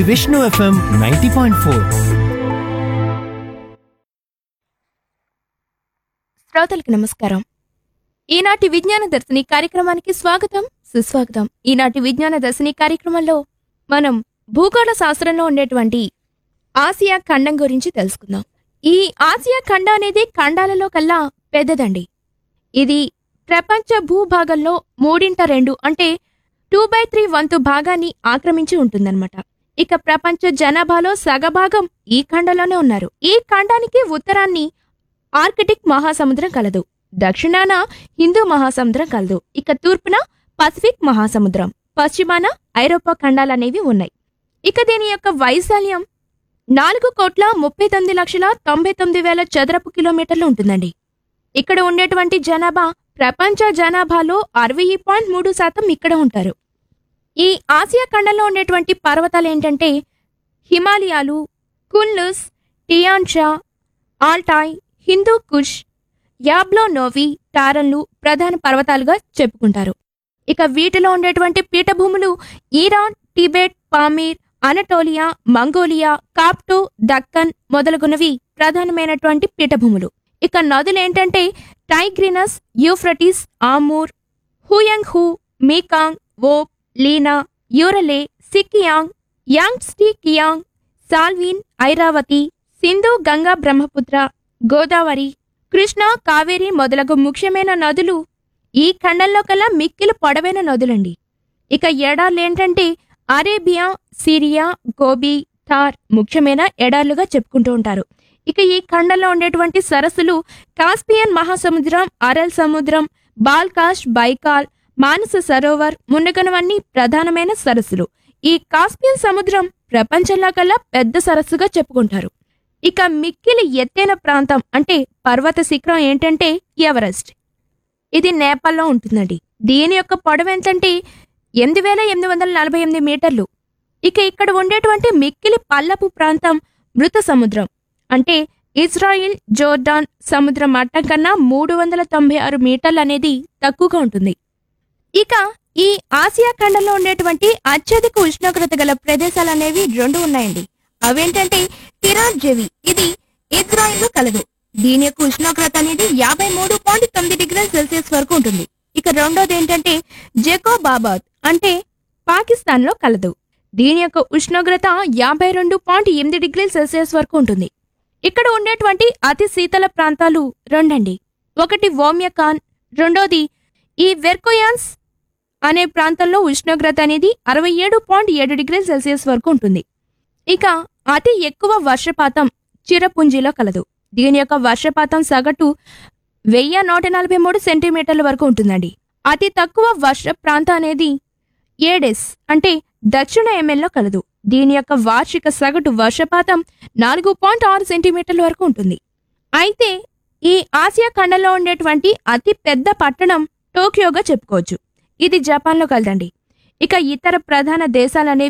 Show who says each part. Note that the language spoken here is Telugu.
Speaker 1: Vishnu FM ninety point four
Speaker 2: శ్రోతలకు నమస్కారం ఈనాటి విజ్ఞాన దర్శిని కార్యక్రమానికి స్వాగతం సుస్వాగతం ఈనాటి విజ్ఞాన దర్శిని కార్యక్రమంలో మనం భూగోళ శాస్త్రంలో ఉండేటువంటి ఆసియా ఖండం గురించి తెలుసుకుందాం ఈ ఆసియా ఖండం అనేది ఖండాలలో కల్లా పెద్దదండి ఇది ప్రపంచ భూభాగంలో మూడింట రెండు అంటే టూ బై త్రీ వంతు భాగాన్ని ఆక్రమించి ఉంటుందన్నమాట ఇక ప్రపంచ జనాభాలో సగభాగం ఈ ఖండంలోనే ఉన్నారు ఈ ఖండానికి ఉత్తరాన్ని ఆర్కిటిక్ మహాసముద్రం కలదు దక్షిణాన హిందూ మహాసముద్రం కలదు ఇక తూర్పున పసిఫిక్ మహాసముద్రం పశ్చిమాన ఐరోపా ఖండాలనేవి ఉన్నాయి ఇక దీని యొక్క వైశాల్యం నాలుగు కోట్ల ముప్పై తొమ్మిది లక్షల తొంభై తొమ్మిది వేల చదరపు కిలోమీటర్లు ఉంటుందండి ఇక్కడ ఉండేటువంటి జనాభా ప్రపంచ జనాభాలో అరవై పాయింట్ మూడు శాతం ఇక్కడ ఉంటారు ఈ ఆసియా ఖండంలో ఉండేటువంటి పర్వతాలు ఏంటంటే హిమాలయాలు కున్లుస్ టియాన్షా ఆల్టాయ్ హిందూ కుష్ యాబ్లో నోవి టారన్లు ప్రధాన పర్వతాలుగా చెప్పుకుంటారు ఇక వీటిలో ఉండేటువంటి పీఠభూములు Iran Tibet Pamir Anatolia Mongolia కాప్టో దక్కన్ మొదలగునవి ప్రధానమైనటువంటి పీఠభూములు ఇక నదులు ఏంటంటే Tigris Euphrates Amur Huang Ho Mekong Ob Lena యూరలే Sikiang Yangtze Kiang Salween Airavati Sindhu Ganga Brahmaputra Godavari Krishna Kaveri మొదలగు ముఖ్యమైన నదులు ఈ ఖండంలో కల్లా మిక్కిలు పొడవైన నదులండి ఇక ఎడార్లు ఏంటంటే అరేబియా సిరియా గోబీ థార్ ముఖ్యమైన ఎడార్లుగా చెప్పుకుంటూ ఉంటారు ఇక ఈ ఖండంలో ఉండేటువంటి సరస్సులు కాస్పియన్ మహాసముద్రం అరల్ సముద్రం బాల్కాష్ బైకాల్ మానస సరోవర్ మున్నగనవన్నీ ప్రధానమైన సరస్సులు ఈ కాస్పియన్ సముద్రం ప్రపంచంలో కల్లా పెద్ద సరస్సుగా చెప్పుకుంటారు ఇక మిక్కిలి ఎత్తైన ప్రాంతం అంటే పర్వత శిఖరం ఏంటంటే ఎవరెస్ట్ ఇది నేపాల్లో ఉంటుందండి దీని యొక్క పొడవు ఎంతంటే ఎనిమిది వేల ఎనిమిది వందల నలభై ఎనిమిది మీటర్లు ఇక ఇక్కడ ఉండేటువంటి మిక్కిలి పల్లపు ప్రాంతం మృత సముద్రం అంటే ఇజ్రాయిల్ జోర్డాన్ సముద్ర మట్టం కన్నా మూడు వందల తొంభై ఆరు మీటర్లు అనేది తక్కువగా ఉంటుంది ఇక ఈ ఆసియా ఖండంలో ఉండేటువంటి అత్యధిక ఉష్ణోగ్రత గల ప్రదేశాలు అనేవి రెండు ఉన్నాయండి అవేంటంటే టిరాన్ జెవి ఇది ఇజ్రాయిల్ లో కలదు దీని యొక్క ఉష్ణోగ్రత అనేది యాభై మూడు పాయింట్ తొమ్మిది డిగ్రీల సెల్సియస్ వరకు ఉంటుంది ఇక రెండోది ఏంటంటే జెకోబాబాద్ అంటే పాకిస్తాన్ లో కలదు దీని యొక్క ఉష్ణోగ్రత యాభై రెండు పాయింట్ ఎనిమిది డిగ్రీల సెల్సియస్ వరకు ఉంటుంది ఇక్కడ ఉండేటువంటి అతి శీతల ప్రాంతాలు రెండండి ఒకటి వోమ్యకాన్ రెండోది ఈ వెర్కోయాన్స్ అనే ప్రాంతంలో ఉష్ణోగ్రత అనేది అరవై ఏడు పాయింట్ ఏడు డిగ్రీల సెల్సియస్ వరకు ఉంటుంది ఇక అతి ఎక్కువ వర్షపాతం చిరపుంజిలో కలదు దీని యొక్క వర్షపాతం సగటు వెయ్యి నూట నలభై మూడు సెంటీమీటర్ల వరకు ఉంటుందండి అతి తక్కువ వర్ష ప్రాంతం అనేది ఏడెస్ అంటే దక్షిణ ఎంఎల్లో కలదు దీని యొక్క వార్షిక సగటు వర్షపాతం నాలుగు పాయింట్ ఆరు సెంటీమీటర్ల వరకు ఉంటుంది అయితే ఈ ఆసియా ఖండంలో ఉండేటువంటి అతి పెద్ద పట్టణం టోక్యోగా చెప్పుకోవచ్చు ఇది జపాన్లో కలదండి ఇక ఇతర ప్రధాన దేశాలనేవి